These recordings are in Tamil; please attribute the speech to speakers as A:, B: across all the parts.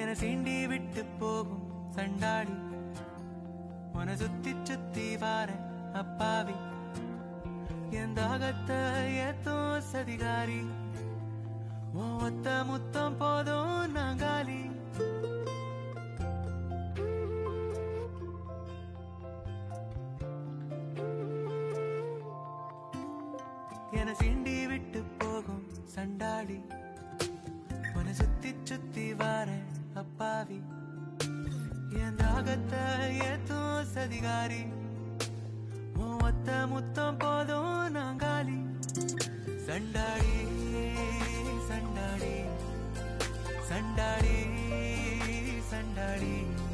A: என சீண்டி விட்டு போகும் சண்டாளி உன சுத்தி சுத்தி வார அப்பாவி என் தாகத்தை ஏத்தும் சதிகாரி உன் ஒத்த முத்தம் போதும் நாங்காலி என சீண்டி விட்டு போகும் சண்டாளி உன சுத்தி சுத்தி வார அப்பாவி என் தாகத்தை ஏத்தும் சதிகாரி உன் ஒத்த முத்தம் போதும் நாங்காலி சண்டாடி சண்டாடி சண்டாடி சண்டாடி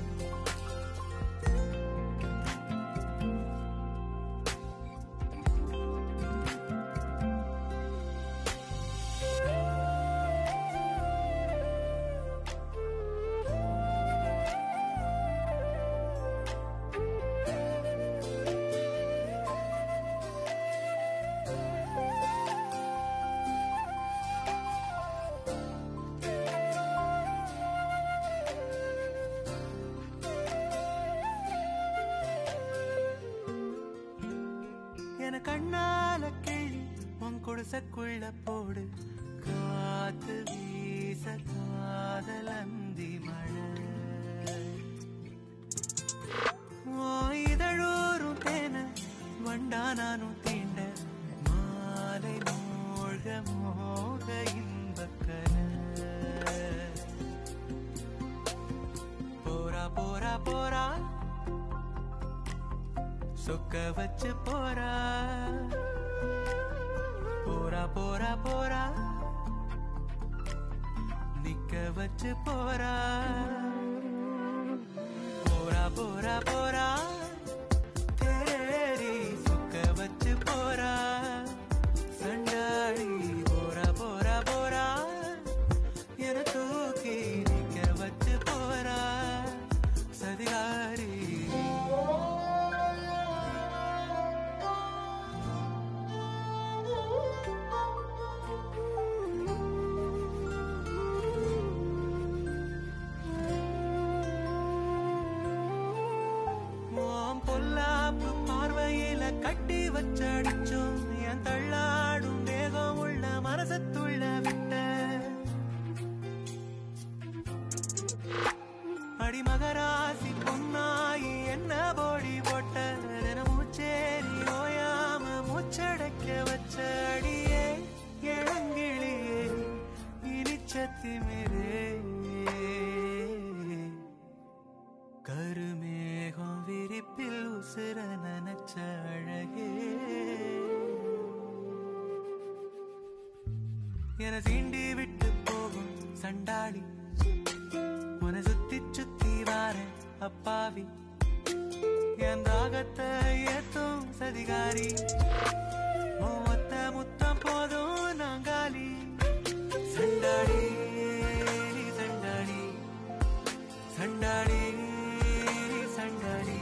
A: என கண்ணால கிள்ளி உன் குடிசைக்குள்ள போடு காத்து வீச காதல் அந்தி மழை உன் இதழூரும் தேன வண்டா நானும் தீண்ட மாலை மூழ்க மோக இன்பக்கல போரா போரா போரா சொக்க வச்சு போறா போறா போறா போறா நிக்க வச்சு போறா போறா போறா போறா தேடி சொக்க வச்சு போறா சண்டாடி போறா போறா போறா என தூக்கி நிக்க வச்சு போறா சதிகாரி உன் பொல்லாப்பு பார்வையில கட்டி வச்சடிச்சோம் என் தள்ளாடும் தேகம் உள்ள மனசத்துள்ள விட்ட அடிமகராசி பொன்னாயி என்ன போடி போட்ட மூச்சேரி ஓயாம மூச்சடைக்க வச்ச அடியே இளங்கிளியே இனிச்சத்திமிரே கருமேகம் விரிப்பில் உசுர நனச்ச அழகே என சீண்டி விட்டு போகும் சண்டாளி உன சுத்தி சுத்தி வார அப்பாவி என் தாகத்தை ஏத்தும் சதிகாரி உன் ஒத்த முத்தம் போதும் நாங்காலி சண்டாடி சண்டாடி சண்டாடி சண்டாடி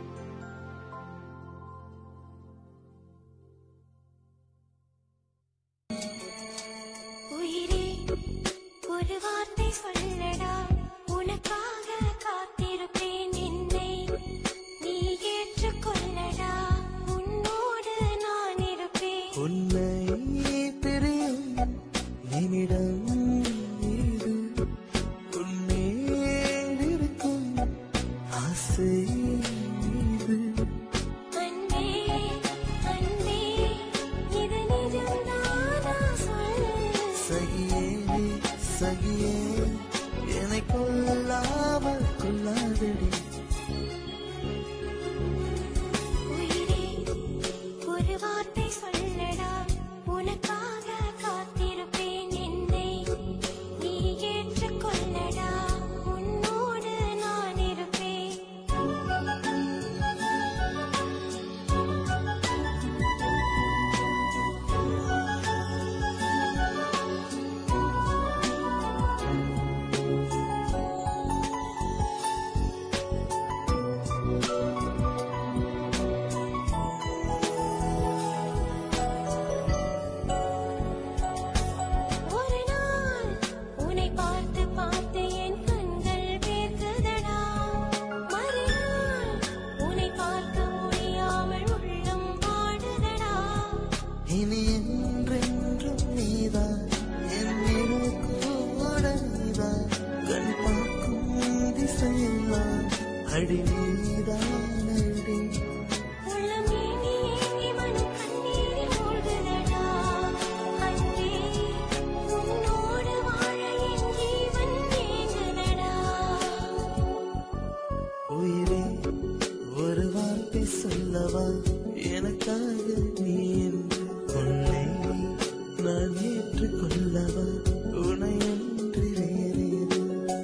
B: உயிரே ஒரு வார்த்தை சொல்லடா உனக்காக காத்திருப்பேன் என்னை நீ ஏற்றுக்கொள்ளடா உன்னோடு நான்
C: அடி நீதானடி
B: உள்ளம் ஏங்கி ஏங்கி மனம் கண்ணீரில் மூழ்குதடா அன்பே உன்னோடு வாழ என் ஜீவன் ஏங்குதடா
C: உயிரே ஒரு வார்த்தை சொல்லவா எனக்காக நீ என்று உன்னை நான் ஏற்றுக்கொள்ளவா உனையன்றி வேறேது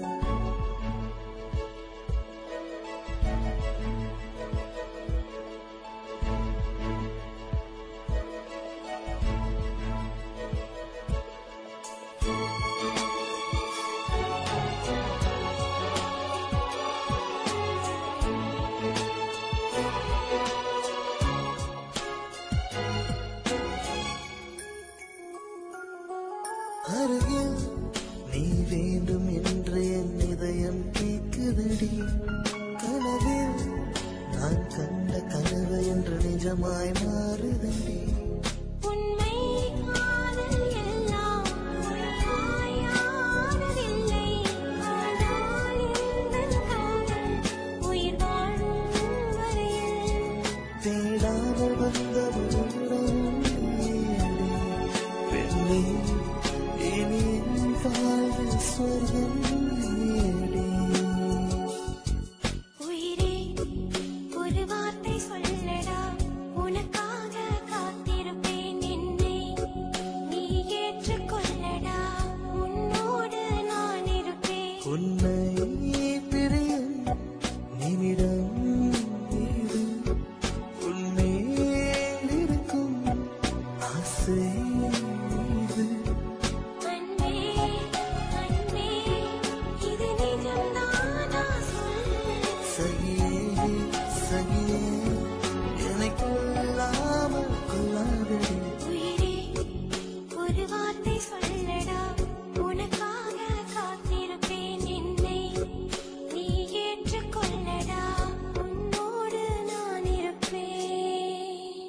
C: அருகில் நீ வேண்டும் என்று என் இதயம் கேட்குதடி கனவில் நான் கண்ட கனவு என்று நிஜமாய் மாறுதடி
B: உண்மை காதல் எல்லாம் உண்மையானதில்லை ஆனால் இந்த காதல் உயிர் வாழும் வரையில்
C: தேடாமல் வந்தவருடன் நீயடி. பெண்ணே இனி என் வாழ்வில் சொர்க்கம் நீயடி.
B: உயிரே ஒரு வார்த்தை சொல்லடா உனக்காக காத்திருப்பேன் என்னை நீ ஏற்றுக்கொள்ளடா உன்னோடு நான் இருப்பேன்
C: உன்னை பிரிய நிமிடம் இது உன்மேல் இருக்கும் ஆசை இது
B: அன்பே அன்பே இது நிஜம்தானா சொல்
C: சகியே சகியே என்னை கொல்லாமல் கொல்லாதடி
B: உயிரே ஒரு வார்த்தை சொல்லடா உனக்காக காத்திருப்பேன் என்னை நீ ஏற்றுக்கொள்ளடா உன்னோடு நான் இருப்பேன்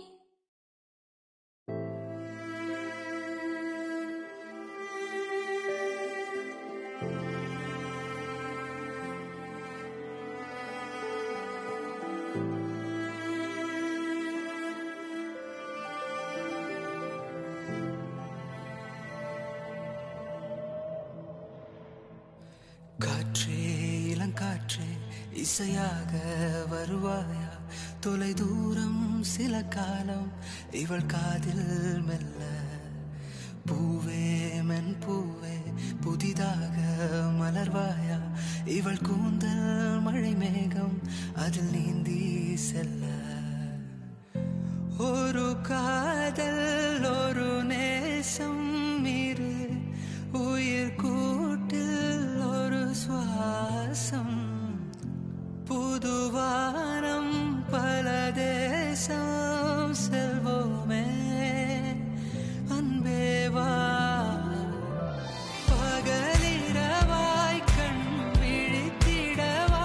A: காற்றே இளங்காற்றே இசையாக வருவாயா தொலை தூரம் சில காலம் இவள் காதில் மெல்ல பூவே மென் பூவே புதிதாக மலர்வாயா இவள் கூந்தல் மழை மேகம் அதில் நீந்தி செல்ல ஒரு காதல் ஒரு நேசம் இரு உயிர் கூட்டில் ஒரு சுவாசம் புதுவானம் பல தேசம் செல்வோமே அன்பேவா பகலிரவாய் கண் விழித்திடவா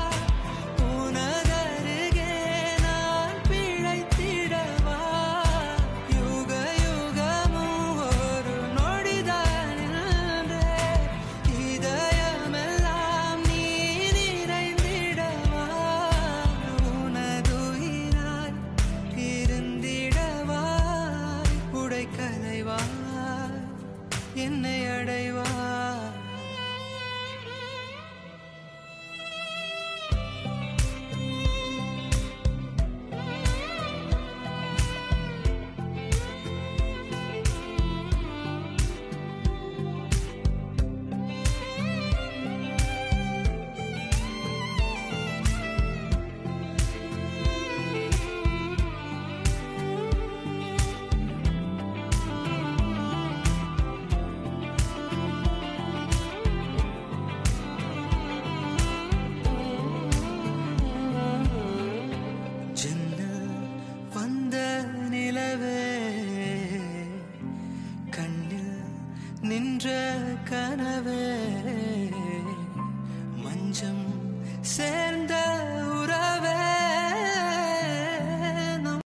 A: உனதருகே நான் பிழைத்திடவா யுக யுகமும் ஒரு நொடிதான் நின்றே இதயமெல்லாம் நீ நிறைந்திடவா உனதுயிராய் இருந்திடவா உடைக்கதைவா என்னை அடைவா ஜன்னல் வந்த நிலவே கண்ணில் நின்ற கனவு